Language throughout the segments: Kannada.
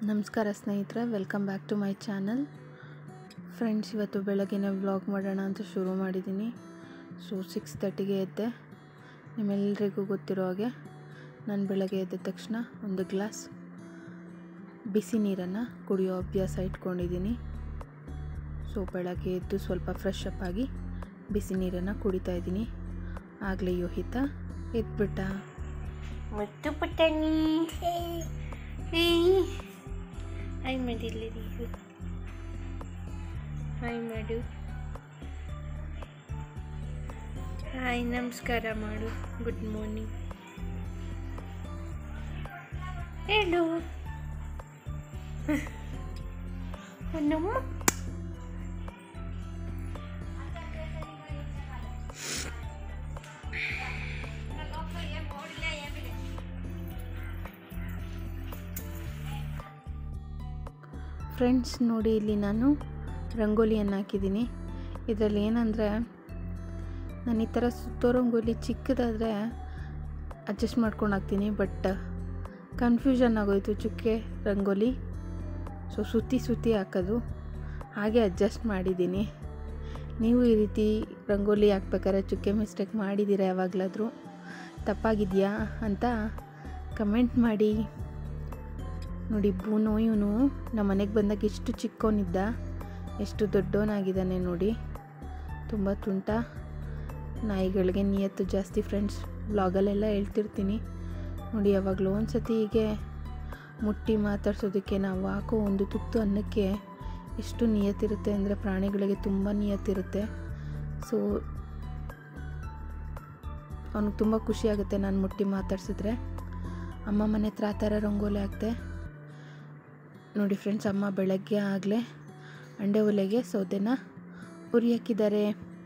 ನಮಸ್ಕಾರ ಸ್ನೇಹಿತರೆ welcome back to my channel friends ಇವತ್ತು ಬೆಳಗ್ಗೆನೇ ವ್ಲಾಗ್ ಮಾಡೋಣ ಅಂತ ಶುರು ಮಾಡಿದ್ದೀನಿ ಸೊ ಸಿಕ್ಸ್ ತರ್ಟಿಗೆ ಎದ್ದೆ ನಿಮ್ಮೆಲ್ಲರಿಗೂ ಗೊತ್ತಿರೋ ಹಾಗೆ ನಾನು ಬೆಳಗ್ಗೆ ಎದ್ದ ತಕ್ಷಣ ಒಂದು ಗ್ಲಾಸ್ ಬಿಸಿ ನೀರನ್ನು ಕುಡಿಯೋ ಅಭ್ಯಾಸ ಇಟ್ಕೊಂಡಿದ್ದೀನಿ ಸೊ ಬೆಳಗ್ಗೆ ಎದ್ದು ಸ್ವಲ್ಪ ಫ್ರೆಶ್ ಅಪ್ ಆಗಿ ಬಿಸಿ ನೀರನ್ನು ಕುಡಿತಾ ಇದ್ದೀನಿ ಆಗಲೇ ಯೋಹಿತ ಎದ್ಬಿಟ್ಟ ಮುತ್ತು ಪುಟ್ಟಣಿ ಹಾಯ್ ಮಾಡಿಲ್ಲ ನೀವು ಹಾಯ್ ಮಾಡು ಹಾಯ್ ನಮಸ್ಕಾರ ಮಾಡು ಗುಡ್ ಮಾರ್ನಿಂಗ್ ಹೇಳು ನಮ್ಮ ಫ್ರೆಂಡ್ಸ್ ನೋಡಿ ಇಲ್ಲಿ ನಾನು ರಂಗೋಲಿಯನ್ನು ಹಾಕಿದ್ದೀನಿ ಇದರಲ್ಲಿ ಏನಂದರೆ ನಾನು ಈ ಥರ ಸುತ್ತೋ ರಂಗೋಲಿ ಚಿಕ್ಕದಾದರೆ ಅಡ್ಜಸ್ಟ್ ಮಾಡ್ಕೊಂಡು ಹಾಕ್ತೀನಿ ಬಟ್ ಕನ್ಫ್ಯೂಷನ್ ಆಗೋಯ್ತು ಚುಕ್ಕೆ ರಂಗೋಲಿ ಸೊ ಸುತ್ತಿ ಸುತ್ತಿ ಹಾಕೋದು ಹಾಗೆ ಅಡ್ಜಸ್ಟ್ ಮಾಡಿದ್ದೀನಿ ನೀವು ಈ ರೀತಿ ರಂಗೋಲಿ ಹಾಕ್ಬೇಕಾದ್ರೆ ಚುಕ್ಕೆ ಮಿಸ್ಟೇಕ್ ಮಾಡಿದ್ದೀರಾ ಯಾವಾಗಲಾದರೂ ತಪ್ಪಾಗಿದೆಯಾ ಅಂತ ಕಮೆಂಟ್ ಮಾಡಿ ನೋಡಿ ಬೂನು ಇವನು ನಮ್ಮ ಮನೆಗೆ ಬಂದಾಗ ಎಷ್ಟು ಚಿಕ್ಕವನಿದ್ದ ಎಷ್ಟು ದೊಡ್ಡವನಾಗಿದ್ದಾನೆ ನೋಡಿ ತುಂಬ ತುಂಟ ನಾಯಿಗಳಿಗೆ ನಿಯತ್ತು ಜಾಸ್ತಿ ಫ್ರೆಂಡ್ಸ್ ವ್ಲಾಗಲ್ಲೆಲ್ಲ ಹೇಳ್ತಿರ್ತೀನಿ ನೋಡಿ ಯಾವಾಗಲೂ ಒಂದು ಸತಿ ಹೀಗೆ ಮುಟ್ಟಿ ಮಾತಾಡ್ಸೋದಕ್ಕೆ ನಾವು ಹಾಕೋ ಒಂದು ತುತ್ತು ಅನ್ನಕ್ಕೆ ಎಷ್ಟು ನಿಯತ್ತಿರುತ್ತೆ ಅಂದರೆ ಪ್ರಾಣಿಗಳಿಗೆ ತುಂಬ ನಿಯತ್ತಿರುತ್ತೆ ಸೊ ಅವನಿಗೆ ತುಂಬ ಖುಷಿ ಆಗುತ್ತೆ ನಾನು ಮುಟ್ಟಿ ಮಾತಾಡ್ಸಿದ್ರೆ ಅಮ್ಮ ಮನೆ ಹತ್ರ ಆ ಥರ ರಂಗೋಲಿ ಹಾಕ್ತೆ ನೋಡಿ ಫ್ರೆಂಡ್ಸ್ ಅಮ್ಮ ಬೆಳಗ್ಗೆ ಆಗಲೇ ಅಂಡೆ ಒಲೆಗೆ ಸೌದೆನ ಉರಿ ಹಾಕಿದ್ದಾರೆ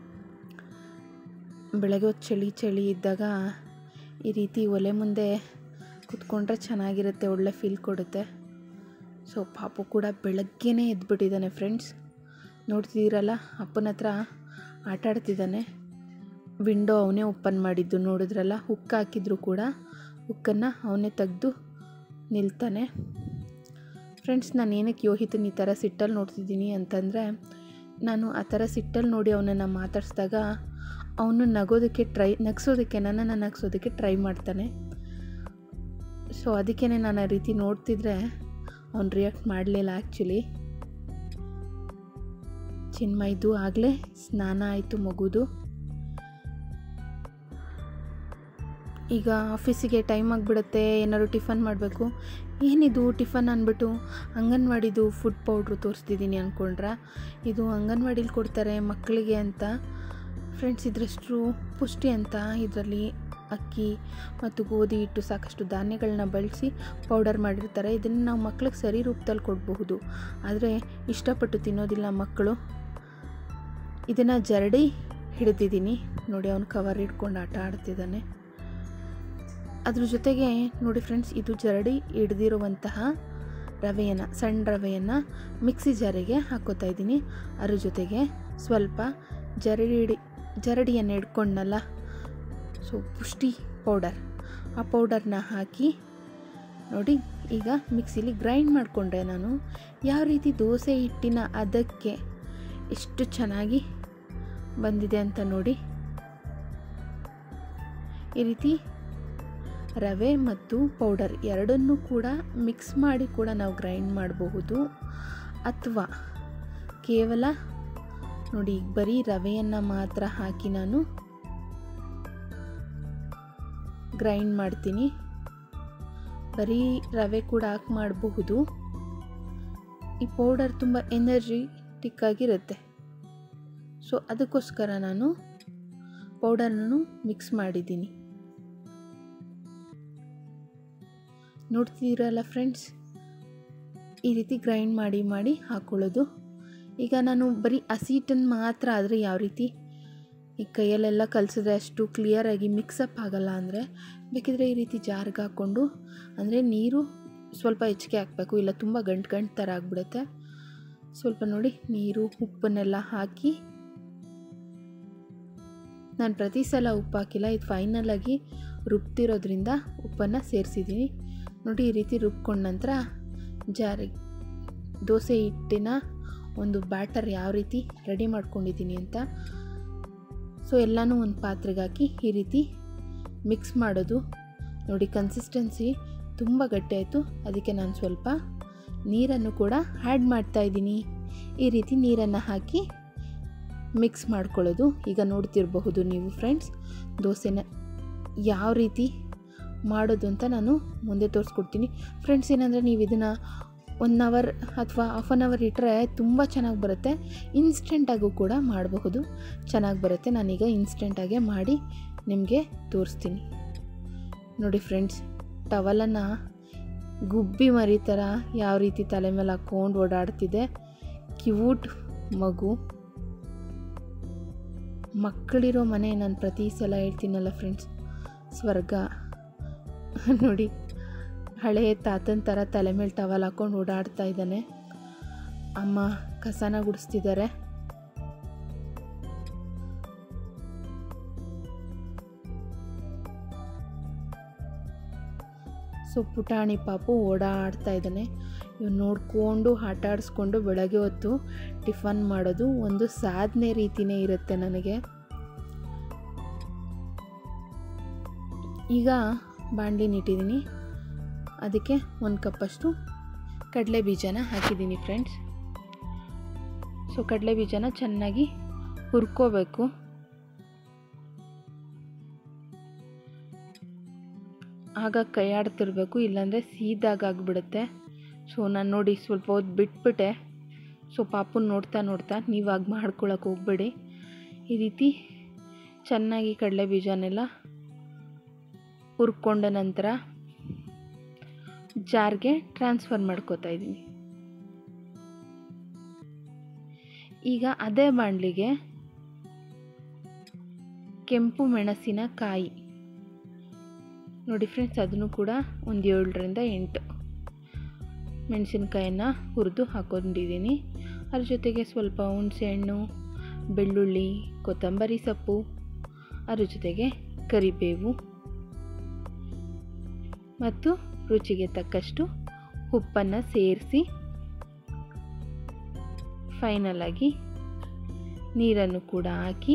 ಬೆಳಗ್ಗೆ ಹೊತ್ತು ಚಳಿ ಚಳಿ ಇದ್ದಾಗ ಈ ರೀತಿ ಒಲೆ ಮುಂದೆ ಕುತ್ಕೊಂಡ್ರೆ ಚೆನ್ನಾಗಿರುತ್ತೆ ಒಳ್ಳೆ ಫೀಲ್ ಕೊಡುತ್ತೆ ಸೊ ಪಾಪು ಕೂಡ ಬೆಳಗ್ಗೆನೇ ಎದ್ಬಿಟ್ಟಿದ್ದಾನೆ ಫ್ರೆಂಡ್ಸ್ ನೋಡ್ತಿದ್ದೀರಲ್ಲ ಅಪ್ಪನ ಹತ್ರ ಆಟ ಆಡ್ತಿದ್ದಾನೆ ವಿಂಡೋ ಅವನೇ ಓಪನ್ ಮಾಡಿದ್ದು ನೋಡಿದ್ರಲ್ಲ ಹುಕ್ ಹಾಕಿದ್ರು ಕೂಡ ಹುಕ್ಕನ್ನು ಅವನೇ ತೆಗೆದು ನಿಲ್ತಾನೆ ಫ್ರೆಂಡ್ಸ್ ನಾನು ಏನಕ್ಕೆ ಯೋಹಿತನ ಈ ಥರ ಸಿಟ್ಟಲ್ಲಿ ನೋಡ್ತಿದ್ದೀನಿ ಅಂತಂದರೆ ನಾನು ಆ ಥರ ಸಿಟ್ಟಲ್ಲಿ ನೋಡಿ ಅವನನ್ನು ಮಾತಾಡಿಸಿದಾಗ ಅವನು ನಗೋದಕ್ಕೆ ಟ್ರೈ ನಗ್ಸೋದಕ್ಕೆ ನನ್ನನ್ನು ನಗ್ಸೋದಕ್ಕೆ ಟ್ರೈ ಮಾಡ್ತಾನೆ ಸೊ ಅದಕ್ಕೇ ನಾನು ಆ ರೀತಿ ನೋಡ್ತಿದ್ರೆ ಅವ್ನು ರಿಯಾಕ್ಟ್ ಮಾಡಲಿಲ್ಲ ಆ್ಯಕ್ಚುಲಿ ಚಿನ್ಮಯ್ದು ಆಗಲೇ ಸ್ನಾನ ಆಯಿತು ಮಗುದು ಈಗ ಆಫೀಸಿಗೆ ಟೈಮ್ ಆಗಿಬಿಡುತ್ತೆ ಏನಾದ್ರು ಟಿಫನ್ ಮಾಡಬೇಕು ಏನಿದು ಟಿಫನ್ ಅಂದ್ಬಿಟ್ಟು ಅಂಗನವಾಡಿದು ಫುಡ್ ಪೌಡ್ರು ತೋರಿಸ್ತಿದ್ದೀನಿ ಅಂದ್ಕೊಂಡ್ರೆ ಇದು ಅಂಗನವಾಡಿಲಿ ಕೊಡ್ತಾರೆ ಮಕ್ಕಳಿಗೆ ಅಂತ ಫ್ರೆಂಡ್ಸ್ ಇದ್ರಷ್ಟು ಪುಷ್ಟಿ ಅಂತ ಇದರಲ್ಲಿ ಅಕ್ಕಿ ಮತ್ತು ಗೋಧಿ ಹಿಟ್ಟು ಸಾಕಷ್ಟು ಧಾನ್ಯಗಳನ್ನ ಬಳಸಿ ಪೌಡರ್ ಮಾಡಿರ್ತಾರೆ ಇದನ್ನು ನಾವು ಮಕ್ಳಿಗೆ ಸರಿ ರೂಪದಲ್ಲಿ ಕೊಡಬಹುದು ಆದರೆ ಇಷ್ಟಪಟ್ಟು ತಿನ್ನೋದಿಲ್ಲ ಮಕ್ಕಳು ಇದನ್ನು ಜರಡಿ ಹಿಡಿದಿದ್ದೀನಿ ನೋಡಿ ಅವನು ಕವರ್ ಹಿಡ್ಕೊಂಡು ಆಟ ಆಡ್ತಿದ್ದಾನೆ ಅದ್ರ ಜೊತೆಗೆ ನೋಡಿ ಫ್ರೆಂಡ್ಸ್ ಇದು ಜರಡಿ ಹಿಡ್ದಿರುವಂತಹ ರವೆಯನ್ನು ಸಣ್ಣ ರವೆಯನ್ನು ಮಿಕ್ಸಿ ಜಾರಿಗೆ ಹಾಕೋತಾ ಇದ್ದೀನಿ ಅದ್ರ ಜೊತೆಗೆ ಸ್ವಲ್ಪ ಜರಡಿ ಹಿಡಿ ಜರಡಿಯನ್ನು ಹಿಡ್ಕೊಂಡಲ್ಲ ಸೊ ಪುಷ್ಟಿ ಪೌಡರ್ ಆ ಪೌಡರ್ನ ಹಾಕಿ ನೋಡಿ ಈಗ ಮಿಕ್ಸಿಲಿ ಗ್ರೈಂಡ್ ಮಾಡಿಕೊಂಡ್ರೆ ನಾನು ಯಾವ ರೀತಿ ದೋಸೆ ಹಿಟ್ಟಿನ ಅದಕ್ಕೆ ಎಷ್ಟು ಚೆನ್ನಾಗಿ ಬಂದಿದೆ ಅಂತ ನೋಡಿ ಈ ರೀತಿ ರವೆ ಮತ್ತು ಪೌಡರ್ ಎರಡನ್ನೂ ಕೂಡ ಮಿಕ್ಸ್ ಮಾಡಿ ಕೂಡ ನಾವು ಗ್ರೈಂಡ್ ಮಾಡಬಹುದು ಅಥವಾ ಕೇವಲ ನೋಡಿ ಬರೀ ರವೆಯನ್ನು ಮಾತ್ರ ಹಾಕಿ ನಾನು ಗ್ರೈಂಡ್ ಮಾಡ್ತೀನಿ ಬರೀ ರವೆ ಕೂಡ ಹಾಕಿ ಮಾಡಬಹುದು ಈ ಪೌಡರ್ ತುಂಬ ಎನರ್ಜಿಟಿಕ್ ಆಗಿರುತ್ತೆ ಸೊ ಅದಕ್ಕೋಸ್ಕರ ನಾನು ಪೌಡರನ್ನು ಮಿಕ್ಸ್ ಮಾಡಿದ್ದೀನಿ ನೋಡ್ತಿದ್ದೀರಲ್ಲ ಫ್ರೆಂಡ್ಸ್ ಈ ರೀತಿ ಗ್ರೈಂಡ್ ಮಾಡಿ ಮಾಡಿ ಹಾಕ್ಕೊಳ್ಳೋದು ಈಗ ನಾನು ಬರೀ ಹಸಿಟ್ಟನ್ನು ಮಾತ್ರ ಆದರೆ ಯಾವ ರೀತಿ ಈ ಕೈಯಲ್ಲೆಲ್ಲ ಕಲಿಸಿದ್ರೆ ಅಷ್ಟು ಕ್ಲಿಯರಾಗಿ ಮಿಕ್ಸಪ್ ಆಗಲ್ಲ ಅಂದರೆ ಬೇಕಿದ್ರೆ ಈ ರೀತಿ ಜಾರ್ಗೆ ಹಾಕ್ಕೊಂಡು ಅಂದರೆ ನೀರು ಸ್ವಲ್ಪ ಹೆಚ್ಚಿಗೆ ಹಾಕಬೇಕು ಇಲ್ಲ ತುಂಬ ಗಂಟು ಗಂಟು ಥರ ಆಗಿಬಿಡುತ್ತೆ ಸ್ವಲ್ಪ ನೋಡಿ ನೀರು ಉಪ್ಪನ್ನೆಲ್ಲ ಹಾಕಿ ನಾನು ಪ್ರತಿ ಸಲ ಉಪ್ಪು ಹಾಕಿಲ್ಲ ಇದು ಫೈನಲಾಗಿ ರುಬ್ತಿರೋದ್ರಿಂದ ಉಪ್ಪನ್ನು ಸೇರಿಸಿದ್ದೀನಿ ನೋಡಿ ಈ ರೀತಿ ರುಬ್ಕೊಂಡ ನಂತರ ಜಾರಿಗೆ ದೋಸೆ ಹಿಟ್ಟಿನ ಒಂದು ಬ್ಯಾಟರ್ ಯಾವ ರೀತಿ ರೆಡಿ ಮಾಡ್ಕೊಂಡಿದ್ದೀನಿ ಅಂತ ಸೊ ಎಲ್ಲನೂ ಒಂದು ಪಾತ್ರೆಗೆ ಹಾಕಿ ಈ ರೀತಿ ಮಿಕ್ಸ್ ಮಾಡೋದು ನೋಡಿ ಕನ್ಸಿಸ್ಟೆನ್ಸಿ ತುಂಬ ಗಟ್ಟಿ ಆಯಿತು ಅದಕ್ಕೆ ನಾನು ಸ್ವಲ್ಪ ನೀರನ್ನು ಕೂಡ ಆ್ಯಡ್ ಮಾಡ್ತಾಯಿದ್ದೀನಿ ಈ ರೀತಿ ನೀರನ್ನು ಹಾಕಿ ಮಿಕ್ಸ್ ಮಾಡ್ಕೊಳ್ಳೋದು ಈಗ ನೋಡ್ತಿರಬಹುದು ನೀವು ಫ್ರೆಂಡ್ಸ್ ದೋಸೆನ ಯಾವ ರೀತಿ ಮಾಡೋದು ಅಂತ ನಾನು ಮುಂದೆ ತೋರಿಸ್ಕೊಡ್ತೀನಿ ಫ್ರೆಂಡ್ಸ್ ಏನಂದರೆ ನೀವು ಇದನ್ನು ಒನ್ ಅವರ್ ಅಥವಾ ಹಾಫ್ ಆನ್ ಅವರ್ ಇಟ್ಟರೆ ತುಂಬ ಚೆನ್ನಾಗಿ ಬರುತ್ತೆ ಇನ್ಸ್ಟೆಂಟಾಗೂ ಕೂಡ ಮಾಡಬಹುದು ಚೆನ್ನಾಗಿ ಬರುತ್ತೆ ನಾನೀಗ ಇನ್ಸ್ಟೆಂಟಾಗೆ ಮಾಡಿ ನಿಮಗೆ ತೋರಿಸ್ತೀನಿ ನೋಡಿ ಫ್ರೆಂಡ್ಸ್ ಟವಲನ್ನು ಗುಬ್ಬಿ ಮರಿ ಥರ ಯಾವ ರೀತಿ ತಲೆ ಮೇಲೆ ಹಾಕ್ಕೊಂಡು ಓಡಾಡ್ತಿದೆ ಕ್ಯೂಟ್ ಮಗು ಮಕ್ಕಳಿರೋ ಮನೆ ನಾನು ಪ್ರತಿ ಸಲ ಹೇಳ್ತೀನಲ್ಲ ಫ್ರೆಂಡ್ಸ್ ಸ್ವರ್ಗ ನೋಡಿ ಹಳೆ ತಾತನ ಥರ ತಲೆ ಮೇಲೆ ಟವಲ್ ಹಾಕ್ಕೊಂಡು ಓಡಾಡ್ತಾ ಇದ್ದಾನೆ ಅಮ್ಮ ಕಸನ ಗುಡಿಸ್ತಿದ್ದಾರೆ ಸೊ ಪುಟಾಣಿ ಪಾಪು ಓಡಾಡ್ತಾ ಇದ್ದಾನೆ ಇವ್ ನೋಡಿಕೊಂಡು ಆಟ ಆಡಿಸ್ಕೊಂಡು ಬೆಳಗ್ಗೆ ಹೊತ್ತು ಟಿಫನ್ ಮಾಡೋದು ಒಂದು ಸಾಧನೆ ರೀತಿಯೇ ಇರುತ್ತೆ ನನಗೆ ಈಗ ಬಾಣಲಿನ ಇಟ್ಟಿದ್ದೀನಿ ಅದಕ್ಕೆ ಒಂದು ಕಪ್ಪಷ್ಟು ಕಡಲೆ ಬೀಜನ ಹಾಕಿದ್ದೀನಿ ಫ್ರೆಂಡ್ಸ್ ಸೊ ಕಡಲೆ ಬೀಜನ ಚೆನ್ನಾಗಿ ಹುರ್ಕೋಬೇಕು ಆಗ ಕೈ ಆಡ್ತಿರ್ಬೇಕು ಇಲ್ಲಾಂದರೆ ಸೀದಾಗಾಗ್ಬಿಡುತ್ತೆ ಸೊ ನಾನು ನೋಡಿ ಸ್ವಲ್ಪ ಹೊತ್ತು ಬಿಟ್ಬಿಟ್ಟೆ ಸೊ ಪಾಪುನ ನೋಡ್ತಾ ನೋಡ್ತಾ ನೀವು ಆಗ ಮಾಡ್ಕೊಳಕ್ಕೆ ಹೋಗ್ಬೇಡಿ ಈ ರೀತಿ ಚೆನ್ನಾಗಿ ಕಡಲೆ ಬೀಜನೆಲ್ಲ ಹುರ್ಕೊಂಡ ನಂತರ ಜಾರ್ಗೆ ಟ್ರಾನ್ಸ್ಫರ್ ಮಾಡ್ಕೋತಾ ಇದ್ದೀನಿ ಈಗ ಅದೇ ಬಾಣಲಿಗೆ ಕೆಂಪು ಮೆಣಸಿನ ಕಾಯಿ ನೋಡಿ ಫ್ರೆಂಡ್ಸ್ ಅದನ್ನು ಕೂಡ ಒಂದು ಏಳರಿಂದ ಎಂಟು ಮೆಣಸಿನ್ಕಾಯನ್ನು ಹುರಿದು ಹಾಕೊಂಡಿದ್ದೀನಿ ಅದ್ರ ಜೊತೆಗೆ ಸ್ವಲ್ಪ ಹುಣಸೆಹಣ್ಣು ಬೆಳ್ಳುಳ್ಳಿ ಕೊತ್ತಂಬರಿ ಸೊಪ್ಪು ಅದ್ರ ಜೊತೆಗೆ ಕರಿಬೇವು ಮತ್ತು ರುಚಿಗೆ ತಕ್ಕಷ್ಟು ಉಪ್ಪನ್ನು ಸೇರಿಸಿ ಫೈನಲಾಗಿ ನೀರನ್ನು ಕೂಡ ಹಾಕಿ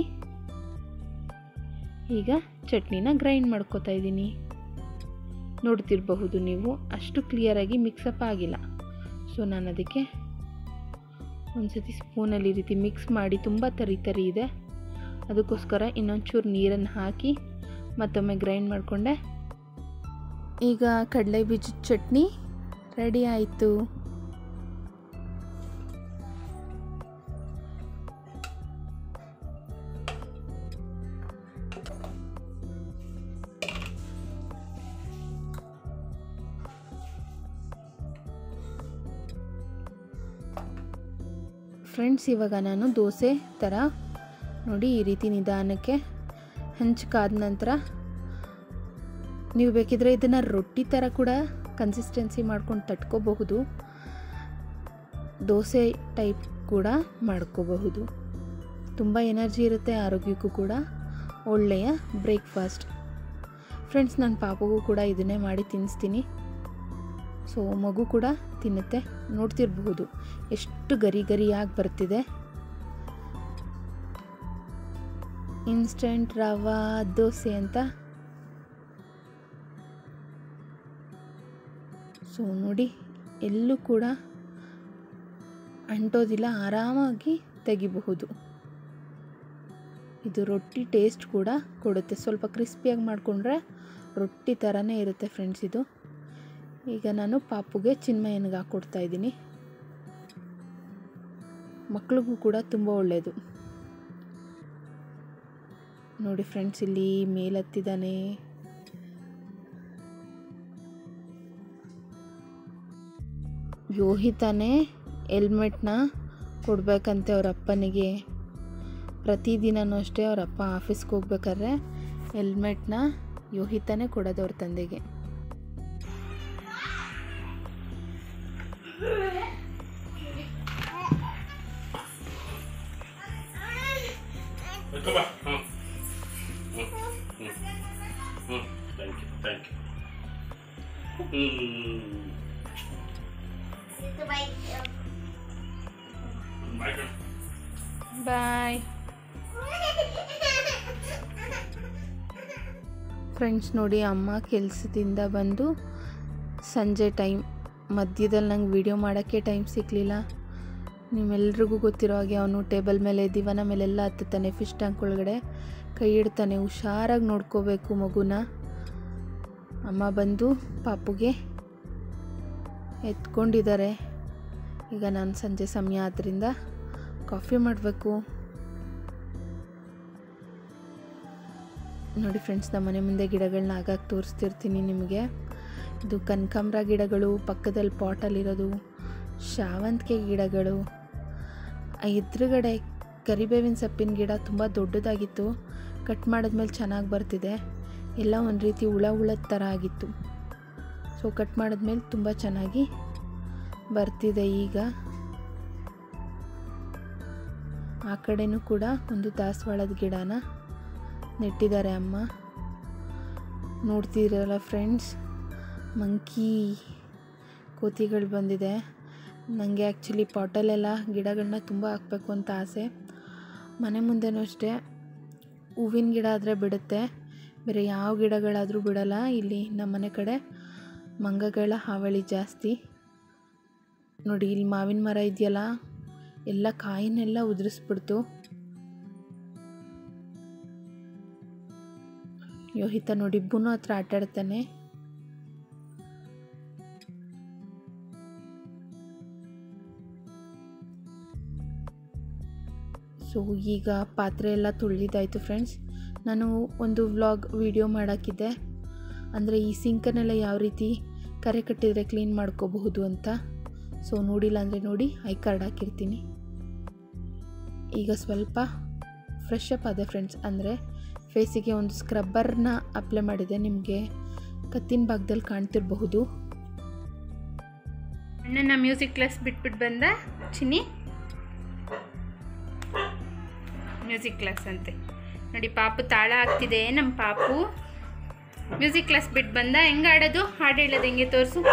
ಈಗ ಚಟ್ನಿನ ಗ್ರೈಂಡ್ ಮಾಡ್ಕೋತಾ ಇದ್ದೀನಿ ನೋಡ್ತಿರಬಹುದು ನೀವು ಅಷ್ಟು ಕ್ಲಿಯರಾಗಿ ಮಿಕ್ಸಪ್ ಆಗಿಲ್ಲ ಸೊ ನಾನು ಅದಕ್ಕೆ ಒಂದ್ಸತಿ ಸ್ಪೂನಲ್ಲಿ ಈ ರೀತಿ ಮಿಕ್ಸ್ ಮಾಡಿ ತುಂಬ ತರಿ ತರಿ ಇದೆ ಅದಕ್ಕೋಸ್ಕರ ಇನ್ನೊಂಚೂರು ನೀರನ್ನು ಹಾಕಿ ಮತ್ತೊಮ್ಮೆ ಗ್ರೈಂಡ್ ಮಾಡಿಕೊಂಡೆ ಈಗ ಕಡಲೆ ಬೀಜದ ಚಟ್ನಿ ರೆಡಿ ಆಯಿತು ಫ್ರೆಂಡ್ಸ್ ಇವಾಗ ನಾನು ದೋಸೆ ಥರ ನೋಡಿ ಈ ರೀತಿ ನಿಧಾನಕ್ಕೆ ಹಂಚಕಾದ ನಂತರ ನೀವು ಬೇಕಿದ್ರೆ ಇದನ್ನು ರೊಟ್ಟಿ ಥರ ಕೂಡ ಕನ್ಸಿಸ್ಟೆನ್ಸಿ ಮಾಡ್ಕೊಂಡು ತಟ್ಕೋಬಹುದು ದೋಸೆ ಟೈಪ್ ಕೂಡ ಮಾಡ್ಕೋಬಹುದು ತುಂಬ ಎನರ್ಜಿ ಇರುತ್ತೆ ಆರೋಗ್ಯಕ್ಕೂ ಕೂಡ ಒಳ್ಳೆಯ ಬ್ರೇಕ್ಫಾಸ್ಟ್ ಫ್ರೆಂಡ್ಸ್ ನನ್ನ ಪಾಪಗೂ ಕೂಡ ಇದನ್ನೇ ಮಾಡಿ ತಿನ್ನಿಸ್ತೀನಿ ಸೊ ಮಗು ಕೂಡ ತಿನ್ನುತ್ತೆ ನೋಡ್ತಿರಬಹುದು ಎಷ್ಟು ಗರಿ ಗರಿಯಾಗಿ ಬರ್ತಿದೆ ಇನ್ಸ್ಟೆಂಟ್ ರವಾ ದೋಸೆ ಅಂತ ಸೊ ನೋಡಿ ಎಲ್ಲೂ ಕೂಡ ಅಂಟೋದಿಲ್ಲ ಆರಾಮಾಗಿ ತೆಗಿಬಹುದು ಇದು ರೊಟ್ಟಿ ಟೇಸ್ಟ್ ಕೂಡ ಕೊಡುತ್ತೆ ಸ್ವಲ್ಪ ಕ್ರಿಸ್ಪಿಯಾಗಿ ಮಾಡಿಕೊಂಡ್ರೆ ರೊಟ್ಟಿ ಥರನೇ ಇರುತ್ತೆ ಫ್ರೆಂಡ್ಸ್ ಇದು ಈಗ ನಾನು ಪಾಪುಗೆ ಚಿನ್ಮಯನಿಗೆ ಹಾಕ್ಕೊಡ್ತಾ ಇದ್ದೀನಿ ಮಕ್ಳಿಗೂ ಕೂಡ ತುಂಬ ಒಳ್ಳೆಯದು ನೋಡಿ ಫ್ರೆಂಡ್ಸ್ ಇಲ್ಲಿ ಮೇಲತ್ತಿದ್ದಾನೆ ಯೋಹಿತಾನೇ ಹೆಲ್ಮೆಟ್ನ ಕೊಡಬೇಕಂತೆ ಅವ್ರ ಅಪ್ಪನಿಗೆ ಪ್ರತಿದಿನನೂ ಅಷ್ಟೇ ಅವ್ರ ಅಪ್ಪ ಆಫೀಸ್ಗೆ ಹೋಗ್ಬೇಕಾದ್ರೆ ಹೆಲ್ಮೆಟ್ನ ಯೋಹಿತಾನೇ ಕೊಡೋದು ಅವ್ರ ತಂದೆಗೆ Come on. Huh. Hmm. Hmm. Hmm. Thank you. Thank you. Hmm. Bye friends ನೋಡಿ ಅಮ್ಮ ಕೆಲಸದಿಂದ ಬಂದು ಸಂಜೆ ಟೈಮ್ ಮಧ್ಯದಲ್ಲಿ ನಂಗೆ ವಿಡಿಯೋ ಮಾಡೋಕ್ಕೆ ಟೈಮ್ ಸಿಕ್ಕಲಿಲ್ಲ ನಿಮ್ಮೆಲ್ರಿಗೂ ಗೊತ್ತಿರೋ ಹಾಗೆ ಅವನು ಟೇಬಲ್ ಮೇಲೆ ದಿವಾನ ಮೇಲೆಲ್ಲ ಹತ್ತುತ್ತಾನೆ ಫಿಶ್ ಟ್ಯಾಂಕ್ ಒಳಗಡೆ ಕೈ ಇಡ್ತಾನೆ ಹುಷಾರಾಗಿ ನೋಡ್ಕೋಬೇಕು ಮಗುನ ಅಮ್ಮ ಬಂದು ಪಾಪುಗೆ ಎತ್ಕೊಂಡಿದ್ದಾರೆ ಈಗ ನಾನು ಸಂಜೆ ಸಮಯ ಆದ್ದರಿಂದ ಕಾಫಿ ಮಾಡಬೇಕು ನೋಡಿ ಫ್ರೆಂಡ್ಸ್ ನಮ್ಮ ಮನೆ ಮುಂದೆ ಗಿಡಗಳನ್ನ ಆಗಾಗ ತೋರಿಸ್ತಿರ್ತೀನಿ ನಿಮಗೆ ಇದು ಕನಕಾಂಬ್ರ ಗಿಡಗಳು ಪಕ್ಕದಲ್ಲಿ ಪಾಟಲ್ಲಿರೋದು ಶಾವಂತಿಗೆ ಗಿಡಗಳು ಆ ಎದುರುಗಡೆ ಕರಿಬೇವಿನ ಸೊಪ್ಪಿನ ಗಿಡ ತುಂಬ ದೊಡ್ಡದಾಗಿತ್ತು ಕಟ್ ಮಾಡಿದ್ಮೇಲೆ ಚೆನ್ನಾಗಿ ಬರ್ತಿದೆ ಎಲ್ಲ ಒಂದು ರೀತಿ ಹುಳ ಹುಳದ ಥರ ಆಗಿತ್ತು ಸೊ ಕಟ್ ಮಾಡಿದ್ಮೇಲೆ ತುಂಬ ಚೆನ್ನಾಗಿ ಬರ್ತಿದೆ ಈಗ ಆ ಕಡೆನೂ ಕೂಡ ಒಂದು ದಾಸವಾಳದ ಗಿಡನ ನೆಟ್ಟಿದ್ದಾರೆ ಅಮ್ಮ ನೋಡ್ತಿರಲ್ಲ ಫ್ರೆಂಡ್ಸ್ ಮಂಕಿ ಕೋತಿಗಳು ಬಂದಿದೆ ನನಗೆ ಆ್ಯಕ್ಚುಲಿ ಪಾಟಲ್ಲೆಲ್ಲ ಗಿಡಗಳನ್ನ ತುಂಬ ಹಾಕಬೇಕು ಅಂತ ಆಸೆ ಮನೆ ಮುಂದೆನೂ ಅಷ್ಟೇ ಹೂವಿನ ಗಿಡ ಆದರೆ ಬಿಡುತ್ತೆ ಬೇರೆ ಯಾವ ಗಿಡಗಳಾದರೂ ಬಿಡಲ್ಲ ಇಲ್ಲಿ ನಮ್ಮ ಮನೆ ಕಡೆ ಮಂಗಗಳ ಹಾವಳಿ ಜಾಸ್ತಿ ನೋಡಿ ಇಲ್ಲಿ ಮಾವಿನ ಮರ ಇದೆಯಲ್ಲ ಎಲ್ಲ ಕಾಯಿನೆಲ್ಲ ಉದುರಿಸ್ಬಿಡ್ತು ಯೋಹಿತ ನೋಡಿ ಇಬ್ಬನು ಹತ್ರ ಆಟಾಡ್ತಾನೆ ಸೊ ಈಗ ಪಾತ್ರೆ ಎಲ್ಲ ತುಳಿದಾಯಿತು ಫ್ರೆಂಡ್ಸ್ ನಾನು ಒಂದು ವ್ಲಾಗ್ ವಿಡಿಯೋ ಮಾಡೋಕ್ಕಿದ್ದೆ ಅಂದರೆ ಈ ಸಿಂಕನ್ನೆಲ್ಲ ಯಾವ ರೀತಿ ಕರೆ ಕಟ್ಟಿದರೆ ಕ್ಲೀನ್ ಮಾಡ್ಕೋಬಹುದು ಅಂತ ಸೊ ನೋಡಿಲ್ಲ ಅಂದರೆ ನೋಡಿ ಐ ಕಾರ್ಡ್ ಹಾಕಿರ್ತೀನಿ ಈಗ ಸ್ವಲ್ಪ ಫ್ರೆಶ್ ಅಪ್ ಆದೆ ಫ್ರೆಂಡ್ಸ್ ಅಂದರೆ ಫೇಸಿಗೆ ಒಂದು ಸ್ಕ್ರಬ್ಬರ್ನ ಅಪ್ಲೈ ಮಾಡಿದೆ ನಿಮಗೆ ಕತ್ತಿನ ಭಾಗದಲ್ಲಿ ಕಾಣ್ತಿರಬಹುದು ಅಣ್ಣನ ಮ್ಯೂಸಿಕ್ ಕ್ಲಾಸ್ ಬಿಟ್ಬಿಟ್ಟು ಬಂದ ಚಿನ್ನಿ ಮ್ಯೂಸಿಕ್ ಕ್ಲಾಸ್ ಅಂತೆ ನೋಡಿ ಪಾಪು ತಾಳ ಆಗ್ತಿದೆ ನಮ್ಮ ಪಾಪು ಮ್ಯೂಸಿಕ್ ಕ್ಲಾಸ್ ಬಿಟ್ಟು ಬಂದ ಹೆಂಗೆ ಆಡೋದು ಹಾಡು ಹೇಳೋದು ಹೆಂಗೆ ತೋರಿಸು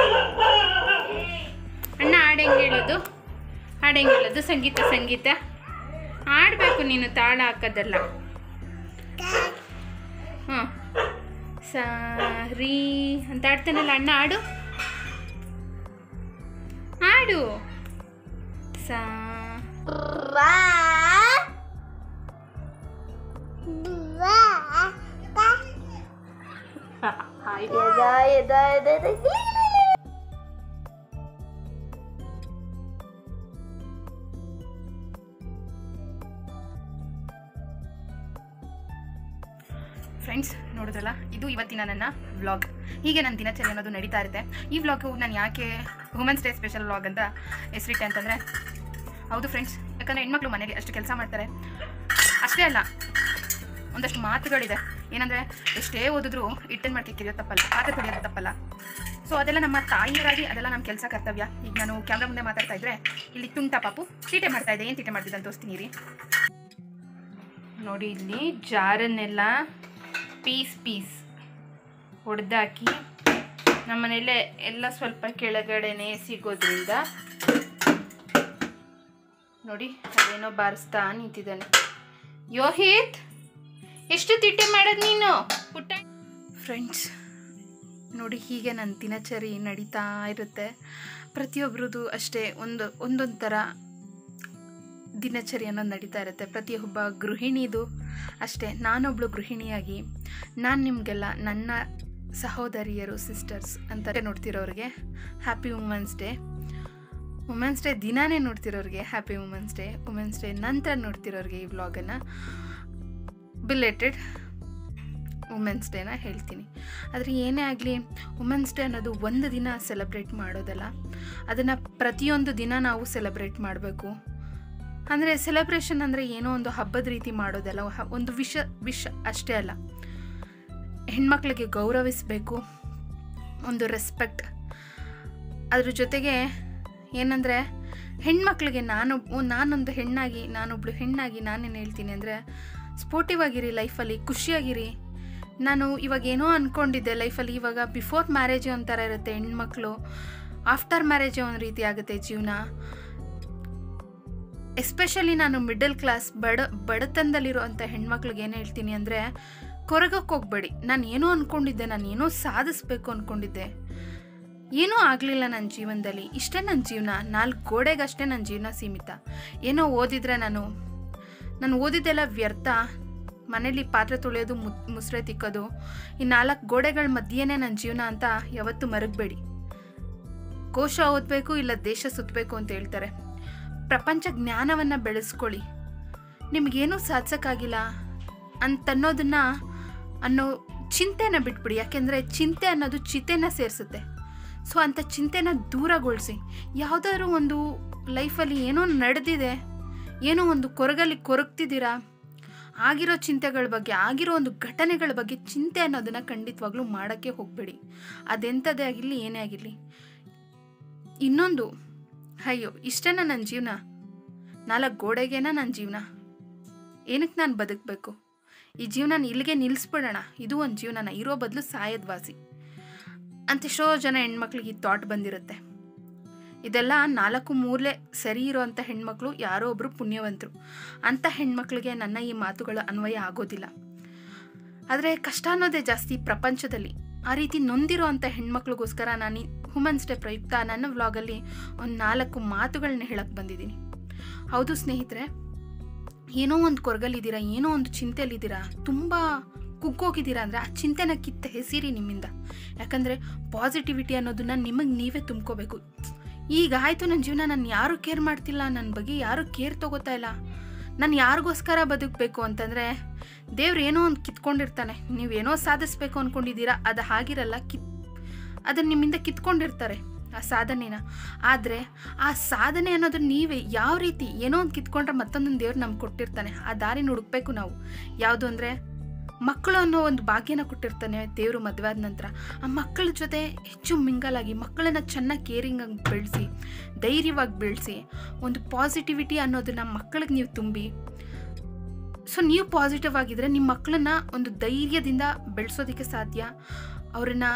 ಅಣ್ಣ ಹಾಡು ಹೆಂಗೆ ಹೇಳೋದು ಹಾಡು ಹೆಂಗೆ ಹೇಳೋದು ಸಂಗೀತ ಸಂಗೀತ ಆಡಬೇಕು ನೀನು ತಾಳ ಹಾಕೋದಲ್ಲ ಹಾಂ ಸರಿ ಅಂತ ಆಡ್ತಾನಲ್ಲ ಅಣ್ಣ ಆಡು ಆಡು ಸಾ ಫ್ರೆಂಡ್ಸ್ ನೋಡಿದ್ರಲ್ಲ ಇದು ಇವತ್ತಿನ ನನ್ನ ವ್ಲಾಗ್ ಹೀಗೆ ನನ್ನ ದಿನಚರಿ ಅನ್ನೋದು ನಡೀತಾ ಇರುತ್ತೆ ಈ ವ್ಲಾಗು ನಾನು ಯಾಕೆ ವುಮೆನ್ಸ್ ಡೇ ಸ್ಪೆಷಲ್ ವ್ಲಾಗ್ ಅಂತ ಹೆಸರಿಟ್ಟೆ ಅಂತಂದರೆ ಹೌದು ಫ್ರೆಂಡ್ಸ್ ಯಾಕಂದರೆ ಹೆಣ್ಮಕ್ಳು ಮನೇಲಿ ಅಷ್ಟು ಕೆಲಸ ಮಾಡ್ತಾರೆ ಅಷ್ಟೇ ಅಲ್ಲ ಒಂದಷ್ಟು ಮಾತುಗಳಿದೆ ಏನಂದರೆ ಎಷ್ಟೇ ಓದಿದ್ರು ಇಟ್ಟನ್ ಮಾಡ್ಕೆ ಕಿರಿಯೋದು ತಪ್ಪಲ್ಲ ಪಾತ್ರೆ ತೊಳೆಯೋದು ತಪ್ಪಲ್ಲ ಸೊ ಅದೆಲ್ಲ ನಮ್ಮ ತಾಯಿಯರಾಗಿ ಅದೆಲ್ಲ ನಮ್ಮ ಕೆಲಸ ಕರ್ತವ್ಯ ಈಗ ನಾನು ಕ್ಯಾಮ್ರಾ ಮುಂದೆ ಮಾತಾಡ್ತಾ ಇದ್ರೆ ಇಲ್ಲಿ ತುಂಟ ಪಾಪು ತೀಟೆ ಮಾಡ್ತಾ ಇದೆ ಏನು ತೀಟೆ ಮಾಡ್ತಿದ್ದೆ ಅಂತ ತೋರಿಸ್ತೀನಿ ರೀ ನೋಡಿ ಇಲ್ಲಿ ಜಾರನ್ನೆಲ್ಲ ಪೀಸ್ ಪೀಸ್ ಹೊಡೆದಾಕಿ ನಮ್ಮನೇಲೆ ಎಲ್ಲ ಸ್ವಲ್ಪ ಕೆಳಗಡೆನೆ ಸಿಗೋದ್ರಿಂದ ನೋಡಿ ಅದೇನೋ ಬಾರಿಸ್ತಾ ನಿಂತಿದ್ದಾನೆ ಯೋಹಿತ್ ಎಷ್ಟು ತಿಟ್ಟೆ ಮಾಡೋದು ನೀನು ಪುಟ್ಟ ಫ್ರೆಂಡ್ಸ್ ನೋಡಿ ಹೀಗೆ ನನ್ನ ದಿನಚರಿ ನಡೀತಾ ಇರುತ್ತೆ ಪ್ರತಿಯೊಬ್ಬರದು ಅಷ್ಟೇ ಒಂದು ಒಂದೊಂದು ಥರ ದಿನಚರಿ ಅನ್ನೋದು ನಡೀತಾ ಇರುತ್ತೆ ಪ್ರತಿಯೊಬ್ಬ ಗೃಹಿಣಿದು ಅಷ್ಟೇ ನಾನೊಬ್ಳು ಗೃಹಿಣಿಯಾಗಿ ನಾನು ನಿಮಗೆಲ್ಲ ನನ್ನ ಸಹೋದರಿಯರು ಸಿಸ್ಟರ್ಸ್ ಅಂತ ನೋಡ್ತಿರೋರಿಗೆ happy women's day women's day ದಿನಾನೇ ನೋಡ್ತಿರೋರಿಗೆ happy women's day women's day ನಂತರ ನೋಡ್ತಿರೋರಿಗೆ ಈ ವ್ಲಾಗನ್ನು ಬಿಲೇಟೆಡ್ ವುಮೆನ್ಸ್ ಡೇನ ಹೇಳ್ತೀನಿ ಆದರೆ ಏನೇ ಆಗಲಿ ವುಮೆನ್ಸ್ ಡೇ ಅನ್ನೋದು ಒಂದು ದಿನ ಸೆಲೆಬ್ರೇಟ್ ಮಾಡೋದಲ್ಲ ಅದನ್ನು ಪ್ರತಿಯೊಂದು ದಿನ ನಾವು ಸೆಲೆಬ್ರೇಟ್ ಮಾಡಬೇಕು ಅಂದರೆ ಸೆಲೆಬ್ರೇಷನ್ ಅಂದರೆ ಏನೋ ಒಂದು ಹಬ್ಬದ ರೀತಿ ಮಾಡೋದಲ್ಲ ಹ- ಒಂದು ವಿಷ ವಿಷ ಅಷ್ಟೇ ಅಲ್ಲ ಹೆಣ್ಮಕ್ಳಿಗೆ ಗೌರವಿಸಬೇಕು ಒಂದು ರೆಸ್ಪೆಕ್ಟ್ ಅದ್ರ ಜೊತೆಗೆ ಏನಂದರೆ ಹೆಣ್ಮಕ್ಳಿಗೆ ನಾನು ನಾನೊಂದು ಹೆಣ್ಣಾಗಿ ನಾನೊಬ್ಳು ಹೆಣ್ಣಾಗಿ ನಾನೇನು ಹೇಳ್ತೀನಿ ಅಂದರೆ ಸ್ಪೋರ್ಟಿವ್ ಆಗಿರಿ ಲೈಫಲ್ಲಿ ಖುಷಿಯಾಗಿರಿ ನಾನು ಇವಾಗ ಏನೋ ಅಂದ್ಕೊಂಡಿದ್ದೆ ಲೈಫಲ್ಲಿ ಇವಾಗ ಬಿಫೋರ್ ಮ್ಯಾರೇಜ್ ಒಂಥರ ಇರುತ್ತೆ ಹೆಣ್ಮಕ್ಳು ಆಫ್ಟರ್ ಮ್ಯಾರೇಜೇ ಒಂದು ರೀತಿ ಆಗುತ್ತೆ ಜೀವನ ಎಸ್ಪೆಷಲಿ ನಾನು ಮಿಡಲ್ ಕ್ಲಾಸ್ ಬಡ ಬಡತನದಲ್ಲಿರುವಂಥ ಹೆಣ್ಮಕ್ಳಿಗೆ ಏನು ಹೇಳ್ತೀನಿ ಅಂದರೆ ಕೊರಗಕ್ಕೆ ಹೋಗ್ಬೇಡಿ ನಾನು ಏನೋ ಅಂದ್ಕೊಂಡಿದ್ದೆ ನಾನು ಏನೋ ಸಾಧಿಸ್ಬೇಕು ಅಂದ್ಕೊಂಡಿದ್ದೆ ಏನೂ ಆಗಲಿಲ್ಲ ನನ್ನ ಜೀವನದಲ್ಲಿ ಇಷ್ಟೇ ನನ್ನ ಜೀವನ ನಾಲ್ಕು ಗೋಡೆಗಷ್ಟೇ ನನ್ನ ಜೀವನ ಸೀಮಿತ ಏನೋ ಓದಿದ್ರೆ ನಾನು ನಾನು ಓದಿದ್ದೆಲ್ಲ ವ್ಯರ್ಥ ಮನೇಲಿ ಪಾತ್ರೆ ತೊಳೆಯೋದು ಮು ಮುಸ್ರೆ ತಿಕ್ಕೋದು ಈ ನಾಲ್ಕು ಗೋಡೆಗಳ ಮಧ್ಯೆನೇ ನನ್ನ ಜೀವನ ಅಂತ ಯಾವತ್ತೂ ಮರಗಬೇಡಿ ಕೋಶ ಓದಬೇಕು ಇಲ್ಲ ದೇಶ ಸುತ್ತಬೇಕು ಅಂತ ಹೇಳ್ತಾರೆ ಪ್ರಪಂಚ ಜ್ಞಾನವನ್ನು ಬೆಳೆಸ್ಕೊಳ್ಳಿ ನಿಮಗೇನೂ ಸಾಧಿಸೋಕ್ಕಾಗಿಲ್ಲ ಅಂತನ್ನೋದನ್ನ ಅನ್ನೋ ಚಿಂತೆನ ಬಿಟ್ಬಿಡಿ ಯಾಕೆಂದರೆ ಚಿಂತೆ ಅನ್ನೋದು ಚಿತೆನ ಸೇರಿಸುತ್ತೆ ಸೊ ಅಂಥ ಚಿಂತೆನ ದೂರಗೊಳಿಸಿ ಯಾವುದಾದ್ರೂ ಒಂದು ಲೈಫಲ್ಲಿ ಏನೋ ನಡೆದಿದೆ ಏನೋ ಒಂದು ಕೊರಗಲ್ಲಿ ಕೊರಗ್ತಿದ್ದೀರಾ ಆಗಿರೋ ಚಿಂತೆಗಳ ಬಗ್ಗೆ ಆಗಿರೋ ಒಂದು ಘಟನೆಗಳ ಬಗ್ಗೆ ಚಿಂತೆ ಅನ್ನೋದನ್ನು ಖಂಡಿತವಾಗ್ಲೂ ಮಾಡೋಕ್ಕೆ ಹೋಗಬೇಡಿ ಅದೆಂಥದ್ದೇ ಆಗಿರಲಿ ಏನೇ ಆಗಿರಲಿ ಇನ್ನೊಂದು ಅಯ್ಯೋ ಇಷ್ಟೇನ ನನ್ನ ಜೀವನ ನಾಲ್ಕು ಗೋಡೆಗೇನ ನನ್ನ ಜೀವನ ಏನಕ್ಕೆ ನಾನು ಬದುಕಬೇಕು ಈ ಜೀವನ ಇಲ್ಲಿಗೆ ನಿಲ್ಲಿಸ್ಬಿಡೋಣ ಇದು ಒಂದು ಜೀವನನ ಇರೋ ಬದಲು ಸಾಯದ್ ವಾಸಿ ಅಂತ ಎಷ್ಟೋ ಜನ ಹೆಣ್ಮಕ್ಳಿಗೆ ಈ ಥಾಟ್ ಬಂದಿರುತ್ತೆ ಇದೆಲ್ಲ ನಾಲ್ಕು ಮೂರಲೆ ಸರಿ ಇರೋವಂಥ ಹೆಣ್ಮಕ್ಳು ಯಾರೋ ಒಬ್ಬರು ಪುಣ್ಯವಂತರು ಅಂಥ ಹೆಣ್ಮಕ್ಳಿಗೆ ನನ್ನ ಈ ಮಾತುಗಳು ಅನ್ವಯ ಆಗೋದಿಲ್ಲ ಆದರೆ ಕಷ್ಟ ಅನ್ನೋದೇ ಜಾಸ್ತಿ ಪ್ರಪಂಚದಲ್ಲಿ ಆ ರೀತಿ ನೊಂದಿರೋ ಅಂಥ ಹೆಣ್ಮಕ್ಳಿಗೋಸ್ಕರ ನಾನು ವುಮನ್ಸ್ ಡೇ ಪ್ರಯುಕ್ತ ನನ್ನ ವ್ಲಾಗಲ್ಲಿ ಒಂದು ನಾಲ್ಕು ಮಾತುಗಳನ್ನ ಹೇಳಕ್ಕೆ ಬಂದಿದ್ದೀನಿ ಹೌದು ಸ್ನೇಹಿತರೆ ಏನೋ ಒಂದು ಕೊರಗಲ್ಲಿದ್ದೀರಾ ಏನೋ ಒಂದು ಚಿಂತೆಯಲ್ಲಿದ್ದೀರಾ ತುಂಬ ಕುಗ್ಗೋಗಿದ್ದೀರಾ ಅಂದರೆ ಆ ಚಿಂತೆನ ಕಿತ್ತ ಹೆಸಿರಿ ನಿಮ್ಮಿಂದ ಯಾಕಂದರೆ ಪಾಸಿಟಿವಿಟಿ ಅನ್ನೋದನ್ನ ನಿಮಗೆ ನೀವೇ ತುಂಬ್ಕೋಬೇಕು ಈಗ ಆಯಿತು ನನ್ನ ಜೀವನ ನಾನು ಯಾರೂ ಕೇರ್ ಮಾಡ್ತಿಲ್ಲ ನನ್ನ ಬಗ್ಗೆ ಯಾರೂ ಕೇರ್ ತಗೋತಾ ಇಲ್ಲ ನಾನು ಯಾರಿಗೋಸ್ಕರ ಬದುಕಬೇಕು ಅಂತಂದರೆ ದೇವ್ರು ಏನೋ ಒಂದು ಕಿತ್ಕೊಂಡಿರ್ತಾನೆ ನೀವೇನೋ ಸಾಧಿಸ್ಬೇಕು ಅಂದ್ಕೊಂಡಿದ್ದೀರಾ ಅದು ಹಾಗಿರಲ್ಲ ಕಿತ್ ಅದನ್ನು ನಿಮ್ಮಿಂದ ಕಿತ್ಕೊಂಡಿರ್ತಾರೆ ಆ ಸಾಧನೆನ ಆದರೆ ಆ ಸಾಧನೆ ಅನ್ನೋದು ನೀವೇ ಯಾವ ರೀತಿ ಏನೋ ಒಂದು ಕಿತ್ಕೊಂಡ್ರೆ ಮತ್ತೊಂದೊಂದು ದೇವ್ರು ನಮ್ಗೆ ಕೊಟ್ಟಿರ್ತಾನೆ ಆ ದಾರಿನ ಹುಡುಕ್ಬೇಕು ನಾವು ಯಾವುದು ಅಂದರೆ ಮಕ್ಕಳು ಅನ್ನೋ ಒಂದು ಭಾಗ್ಯನ ಕೊಟ್ಟಿರ್ತಾನೆ ದೇವರು ಮದುವೆ ಆದ ನಂತರ ಆ ಮಕ್ಕಳ ಜೊತೆ ಹೆಚ್ಚು ಮಿಂಗಲಾಗಿ ಮಕ್ಕಳನ್ನ ಚೆನ್ನಾಗಿ ಕೇರಿಂಗಾಗಿ ಬೆಳೆಸಿ ಧೈರ್ಯವಾಗಿ ಬೆಳೆಸಿ ಒಂದು ಪಾಸಿಟಿವಿಟಿ ಅನ್ನೋದನ್ನ ಮಕ್ಕಳಿಗೆ ನೀವು ತುಂಬಿ ಸೊ ನೀವು ಪಾಸಿಟಿವ್ ಆಗಿದ್ರೆ ನಿಮ್ಮ ಮಕ್ಕಳನ್ನ ಒಂದು ಧೈರ್ಯದಿಂದ ಬೆಳೆಸೋದಕ್ಕೆ ಸಾಧ್ಯ ಅವರನ್ನ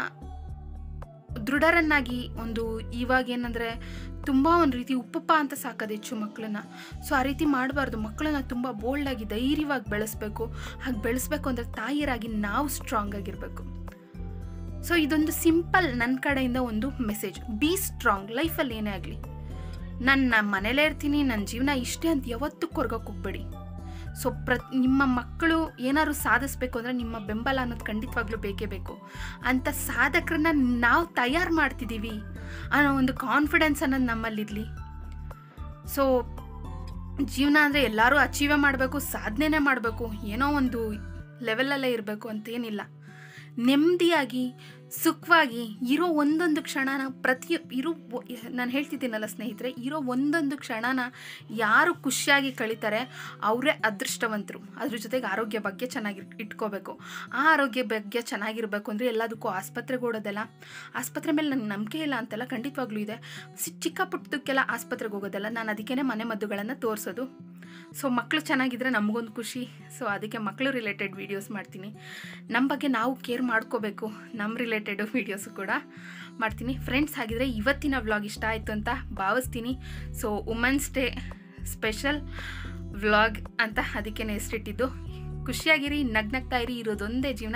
ದೃಢರನ್ನಾಗಿ ಒಂದು ಇವಾಗ ಏನಂದರೆ ತುಂಬ ಒಂದು ರೀತಿ ಉಪ್ಪಪ್ಪ ಅಂತ ಸಾಕೋದು ಹೆಚ್ಚು ಮಕ್ಕಳನ್ನ ಸೊ ಆ ರೀತಿ ಮಾಡಬಾರ್ದು ಮಕ್ಕಳನ್ನ ತುಂಬ ಬೋಲ್ಡಾಗಿ ಧೈರ್ಯವಾಗಿ ಬೆಳೆಸ್ಬೇಕು ಹಾಗೆ ಬೆಳೆಸ್ಬೇಕು ಅಂದರೆ ತಾಯಿಯರಾಗಿ ನಾವು ಸ್ಟ್ರಾಂಗ್ ಆಗಿರಬೇಕು ಸೊ ಇದೊಂದು ಸಿಂಪಲ್ ನನ್ನ ಕಡೆಯಿಂದ ಒಂದು ಮೆಸೇಜ್ ಬಿ ಸ್ಟ್ರಾಂಗ್ ಲೈಫಲ್ಲಿ ಏನೇ ಆಗಲಿ ನಾನು ನಮ್ಮ ಮನೇಲೇ ಇರ್ತೀನಿ ನನ್ನ ಜೀವನ ಇಷ್ಟೇ ಅಂತ ಯಾವತ್ತೂ ಕೊರ್ಗಕ್ಕೆ ಹೋಗ್ಬೇಡಿ ಸೊ ಪ್ರ ನಿಮ್ಮ ಮಕ್ಕಳು ಏನಾದ್ರು ಸಾಧಿಸ್ಬೇಕು ಅಂದರೆ ನಿಮ್ಮ ಬೆಂಬಲ ಅನ್ನೋದು ಖಂಡಿತವಾಗ್ಲೂ ಬೇಕೇ ಬೇಕು ಅಂಥ ಸಾಧಕರನ್ನ ನಾವು ತಯಾರು ಮಾಡ್ತಿದ್ದೀವಿ ಅನ್ನೋ ಒಂದು ಕಾನ್ಫಿಡೆನ್ಸ್ ಅನ್ನೋದು ನಮ್ಮಲ್ಲಿರಲಿ ಸೊ ಜೀವನ ಅಂದರೆ ಎಲ್ಲರೂ ಅಚೀವೇ ಮಾಡಬೇಕು ಸಾಧನೆನೇ ಮಾಡಬೇಕು ಏನೋ ಒಂದು ಲೆವೆಲಲ್ಲೇ ಇರಬೇಕು ಅಂತೇನಿಲ್ಲ ನೆಮ್ಮದಿಯಾಗಿ ಸುಖವಾಗಿ ಇರೋ ಒಂದೊಂದು ಕ್ಷಣನ ಪ್ರತಿ ಇರೋ ನಾನು ಹೇಳ್ತಿದ್ದೀನಲ್ಲ ಸ್ನೇಹಿತರೆ ಇರೋ ಒಂದೊಂದು ಕ್ಷಣನ ಯಾರು ಖುಷಿಯಾಗಿ ಕಳೀತಾರೆ ಅವರೇ ಅದೃಷ್ಟವಂತರು ಅದ್ರ ಜೊತೆಗೆ ಆರೋಗ್ಯ ಬಗ್ಗೆ ಚೆನ್ನಾಗಿ ಇಟ್ಕೋಬೇಕು ಆ ಆರೋಗ್ಯ ಬಗ್ಗೆ ಚೆನ್ನಾಗಿರಬೇಕು ಅಂದರೆ ಎಲ್ಲದಕ್ಕೂ ಆಸ್ಪತ್ರೆಗೆ ಓಡೋದಲ್ಲ ಆಸ್ಪತ್ರೆ ಮೇಲೆ ನಂಗೆ ನಂಬಿಕೆ ಇಲ್ಲ ಅಂತೆಲ್ಲ ಖಂಡಿತವಾಗ್ಲೂ ಇದೆ ಸಿ- ಚಿಕ್ಕ ಪುಟ್ಟದಕ್ಕೆಲ್ಲ ಆಸ್ಪತ್ರೆಗೆ ಹೋಗೋದಲ್ಲ ನಾನು ಅದಕ್ಕೇ ಮನೆ ಮದ್ದುಗಳನ್ನು ತೋರಿಸೋದು ಸೊ ಮಕ್ಕಳು ಚೆನ್ನಾಗಿದ್ರೆ ನಮಗೊಂದು ಖುಷಿ ಸೊ ಅದಕ್ಕೆ ಮಕ್ಕಳು ರಿಲೇಟೆಡ್ ವೀಡಿಯೋಸ್ ಮಾಡ್ತೀನಿ ನಮ್ಮ ಬಗ್ಗೆ ನಾವು ಕೇರ್ ಮಾಡ್ಕೋಬೇಕು ನಮ್ಮ ರಿಲೇಟೆಡು ವೀಡಿಯೋಸು ಕೂಡ ಮಾಡ್ತೀನಿ ಫ್ರೆಂಡ್ಸ್ ಹಾಗಿದ್ರೆ ಇವತ್ತಿನ ವ್ಲಾಗ್ ಇಷ್ಟ ಆಯಿತು ಅಂತ ಭಾವಿಸ್ತೀನಿ so women's day special vlog ಅಂತ ಅದಕ್ಕೆ ಹೆಸರಿಟ್ಟಿದ್ದು ಖುಷಿಯಾಗಿರಿ ನಗ್ನಗ್ತಾ ಇರಿ ಇರೋದೊಂದೇ ಜೀವನ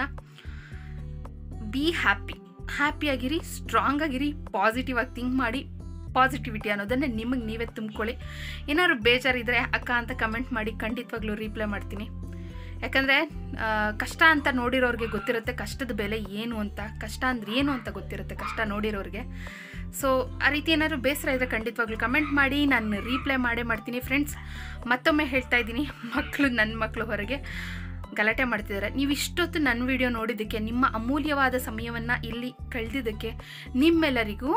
ಬಿ ಹ್ಯಾಪಿ ಹ್ಯಾಪಿಯಾಗಿರಿ ಸ್ಟ್ರಾಂಗ್ ಆಗಿರಿ ಪಾಸಿಟಿವ್ ಆಗಿ ಥಿಂಕ್ ಮಾಡಿ ಪಾಸಿಟಿವಿಟಿ ಅನ್ನೋದನ್ನೇ ನಿಮಗೆ ನೀವೇ ತುಂಬ್ಕೊಳ್ಳಿ ಏನಾದ್ರು ಬೇಜಾರಿದ್ರೆ ಅಕ್ಕ ಅಂತ ಕಮೆಂಟ್ ಮಾಡಿ ಖಂಡಿತವಾಗ್ಲೂ ರೀಪ್ಲೈ ಮಾಡ್ತೀನಿ ಯಾಕಂದರೆ ಕಷ್ಟ ಅಂತ ನೋಡಿರೋರಿಗೆ ಗೊತ್ತಿರುತ್ತೆ ಕಷ್ಟದ ಬೆಲೆ ಏನು ಅಂತ ಕಷ್ಟ ಅಂದ್ರೆ ಏನು ಅಂತ ಗೊತ್ತಿರುತ್ತೆ ಕಷ್ಟ ನೋಡಿರೋರಿಗೆ ಸೊ ಆ ರೀತಿ ಏನಾದರೂ ಬೇಸರ ಇದ್ದರೆ ಖಂಡಿತವಾಗ್ಲೂ ಕಮೆಂಟ್ ಮಾಡಿ ನಾನು ರೀಪ್ಲೈ ಮಾಡೇ ಮಾಡ್ತೀನಿ ಫ್ರೆಂಡ್ಸ್ ಮತ್ತೊಮ್ಮೆ ಹೇಳ್ತಾ ಇದ್ದೀನಿ ಮಕ್ಕಳು ನನ್ನ ಮಕ್ಕಳು ಹೊರಗೆ ಗಲಾಟೆ ಮಾಡ್ತಿದ್ದಾರೆ ನೀವು ಇಷ್ಟೊತ್ತು ನನ್ನ ವಿಡಿಯೋ ನೋಡಿದ್ದಕ್ಕೆ ನಿಮ್ಮ ಅಮೂಲ್ಯವಾದ ಸಮಯವನ್ನು ಇಲ್ಲಿ ಕಳೆದಿದ್ದಕ್ಕೆ ನಿಮ್ಮೆಲ್ಲರಿಗೂ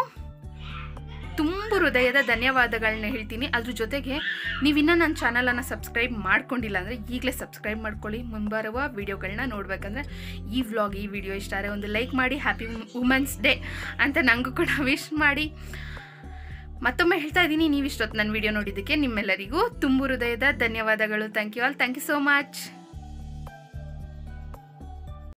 ತುಂಬ ಹೃದಯದ ಧನ್ಯವಾದಗಳನ್ನ ಹೇಳ್ತೀನಿ ಅದ್ರ ಜೊತೆಗೆ ನೀವಿನ್ನೂ ನನ್ನ ಚಾನಲನ್ನು ಸಬ್ಸ್ಕ್ರೈಬ್ ಮಾಡ್ಕೊಂಡಿಲ್ಲ ಅಂದರೆ ಈಗಲೇ ಸಬ್ಸ್ಕ್ರೈಬ್ ಮಾಡ್ಕೊಳ್ಳಿ ಮುಂಬರುವ ವೀಡಿಯೋಗಳನ್ನ ನೋಡಬೇಕಂದ್ರೆ ಈ ವ್ಲಾಗ್ ಈ ವಿಡಿಯೋ ಇಷ್ಟ ಆದರೆ ಒಂದು ಲೈಕ್ ಮಾಡಿ ಹ್ಯಾಪಿ ವುಮೆನ್ಸ್ ಡೇ ಅಂತ ನನಗೂ ಕೂಡ ವಿಶ್ ಮಾಡಿ ಮತ್ತೊಮ್ಮೆ ಹೇಳ್ತಾ ಇದ್ದೀನಿ ನೀವು ಇಷ್ಟೊತ್ತು ನನ್ನ ವಿಡಿಯೋ ನೋಡಿದ್ದಕ್ಕೆ ನಿಮ್ಮೆಲ್ಲರಿಗೂ ತುಂಬ ಹೃದಯದ ಧನ್ಯವಾದಗಳು thank you all thank you so much